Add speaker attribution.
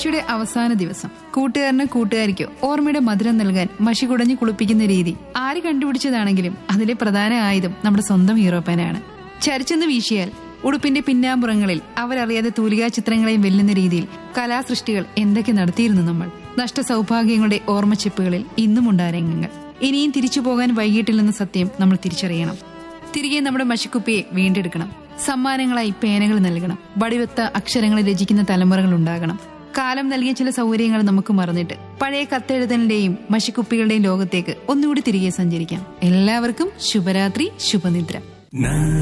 Speaker 1: ആഴ്ചയുടെ അവസാന ദിവസം കൂട്ടുകാരനോ കൂട്ടുകാരിക്കോ ഓർമ്മയുടെ മധുരം നൽകാൻ മഷി കുടഞ്ഞു കുളിപ്പിക്കുന്ന രീതി ആര് കണ്ടുപിടിച്ചതാണെങ്കിലും അതിലെ പ്രധാന ആയുധം നമ്മുടെ സ്വന്തം ഹീറോ പേനാണ് ചരിച്ചെന്ന് വീശിയാൽ ഉടുപ്പിന്റെ പിന്നാമ്പുറങ്ങളിൽ അവരറിയാതെ തൂലികാ ചിത്രങ്ങളെയും വെല്ലുന്ന രീതിയിൽ കലാസൃഷ്ടികൾ എന്തൊക്കെ നടത്തിയിരുന്നു നമ്മൾ നഷ്ട സൗഭാഗ്യങ്ങളുടെ ഓർമ്മച്ചിപ്പുകളിൽ ഇന്നുമുണ്ട് ആ രംഗങ്ങൾ ഇനിയും തിരിച്ചു പോകാൻ വൈകിട്ടില്ലെന്ന സത്യം നമ്മൾ തിരിച്ചറിയണം തിരികെ നമ്മുടെ മഷിക്കുപ്പിയെ വീണ്ടെടുക്കണം സമ്മാനങ്ങളായി പേനകൾ നൽകണം വടിവെത്ത അക്ഷരങ്ങൾ രചിക്കുന്ന തലമുറകൾ ഉണ്ടാകണം കാലം നൽകിയ ചില സൗകര്യങ്ങൾ നമുക്ക് മറന്നിട്ട് പഴയ കത്തെഴുതലിന്റെയും മഷിക്കുപ്പികളുടെയും ലോകത്തേക്ക് ഒന്നുകൂടി തിരികെ സഞ്ചരിക്കാം എല്ലാവർക്കും ശുഭരാത്രി ശുഭനിദ്ര